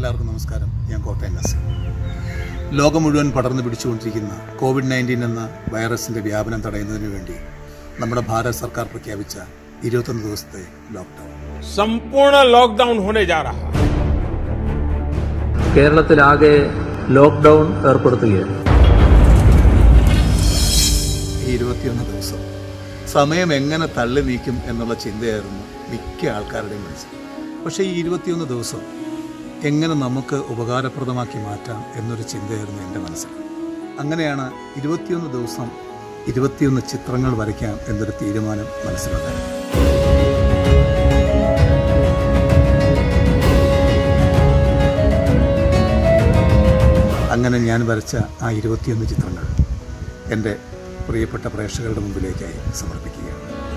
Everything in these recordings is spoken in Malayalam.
എല്ലാവർക്കും നമസ്കാരം ഞാൻ കോട്ടയം നസീർ ലോകം മുഴുവൻ പടർന്നു പിടിച്ചുകൊണ്ടിരിക്കുന്ന കോവിഡ് നയൻറ്റീൻ എന്ന വൈറസിന്റെ വ്യാപനം തടയുന്നതിന് വേണ്ടി നമ്മുടെ ഭാരത സർക്കാർ പ്രഖ്യാപിച്ച ഇരുപത്തൊന്ന് ദിവസത്തെ ലോക്ക്ഡൌൺ संपूर्ण लॉकडाउन होने जा रहा है കേരളത്തിലാകെ ലോക്ക്ഡൌൺ ഏർപ്പെടുത്തുകയാണ് ഈ ഇരുപത്തിയൊന്ന് ദിവസം സമയം എങ്ങനെ തള്ളി നീക്കും എന്നുള്ള ചിന്തയായിരുന്നു മിക്ക ആൾക്കാരുടെയും മനസ്സിൽ പക്ഷേ ഈ ഇരുപത്തിയൊന്ന് ദിവസം എങ്ങനെ നമുക്ക് ഉപകാരപ്രദമാക്കി മാറ്റാം എന്നൊരു ചിന്തയായിരുന്നു എൻ്റെ മനസ്സിൽ അങ്ങനെയാണ് ഇരുപത്തിയൊന്ന് ദിവസം ഇരുപത്തിയൊന്ന് ചിത്രങ്ങൾ വരയ്ക്കാം എന്നൊരു തീരുമാനം മനസ്സിലുണ്ടായത് അങ്ങനെ ഞാൻ വരച്ച ആ ഇരുപത്തിയൊന്ന് ചിത്രങ്ങൾ എൻ്റെ പ്രിയപ്പെട്ട പ്രേക്ഷകരുടെ മുമ്പിലേക്കായി സമർപ്പിക്കുകയാണ്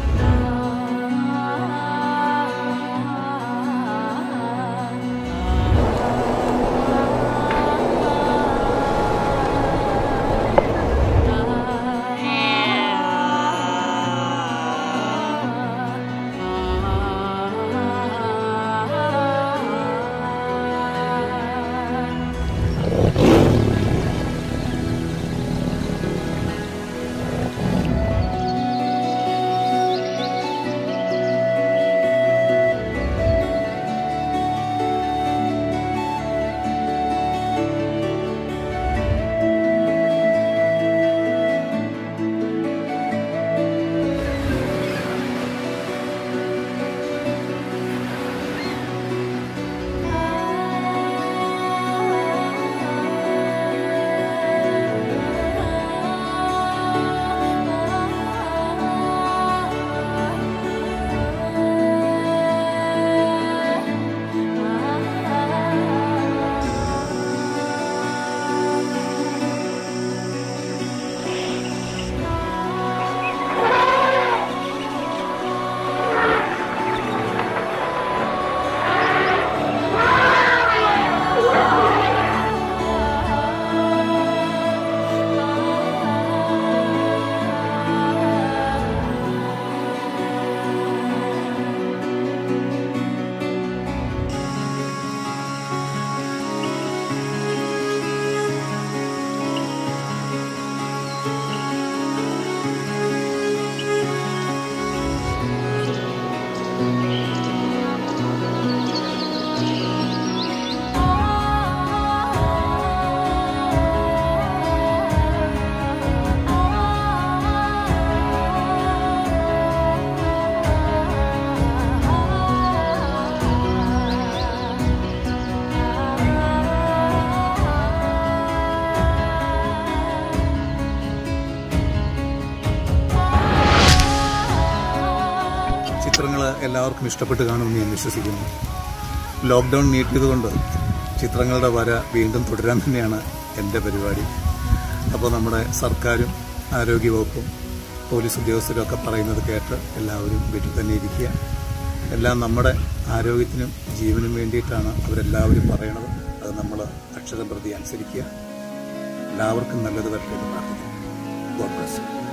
ചിത്രങ്ങൾ എല്ലാവർക്കും ഇഷ്ടപ്പെട്ട് കാണുമെന്ന് ഞാൻ വിശ്വസിക്കുന്നു ലോക്ക്ഡൗൺ നീട്ടിയതുകൊണ്ട് ചിത്രങ്ങളുടെ വര വീണ്ടും തുടരാൻ തന്നെയാണ് എൻ്റെ പരിപാടി അപ്പോൾ നമ്മുടെ സർക്കാരും ആരോഗ്യവകുപ്പും പോലീസ് ഉദ്യോഗസ്ഥരും ഒക്കെ പറയുന്നത് കേട്ട് എല്ലാവരും വീട്ടിൽ തന്നെ ഇരിക്കുക എല്ലാം നമ്മുടെ ആരോഗ്യത്തിനും ജീവനും വേണ്ടിയിട്ടാണ് അവരെല്ലാവരും പറയണത് അത് നമ്മൾ അക്ഷരം പ്രതി അനുസരിക്കുക എല്ലാവർക്കും നല്ലത് വരട്ടെ എന്ന് പ്രാർത്ഥിക്കുന്നു ഗോഡ് ബ്ലസ് യു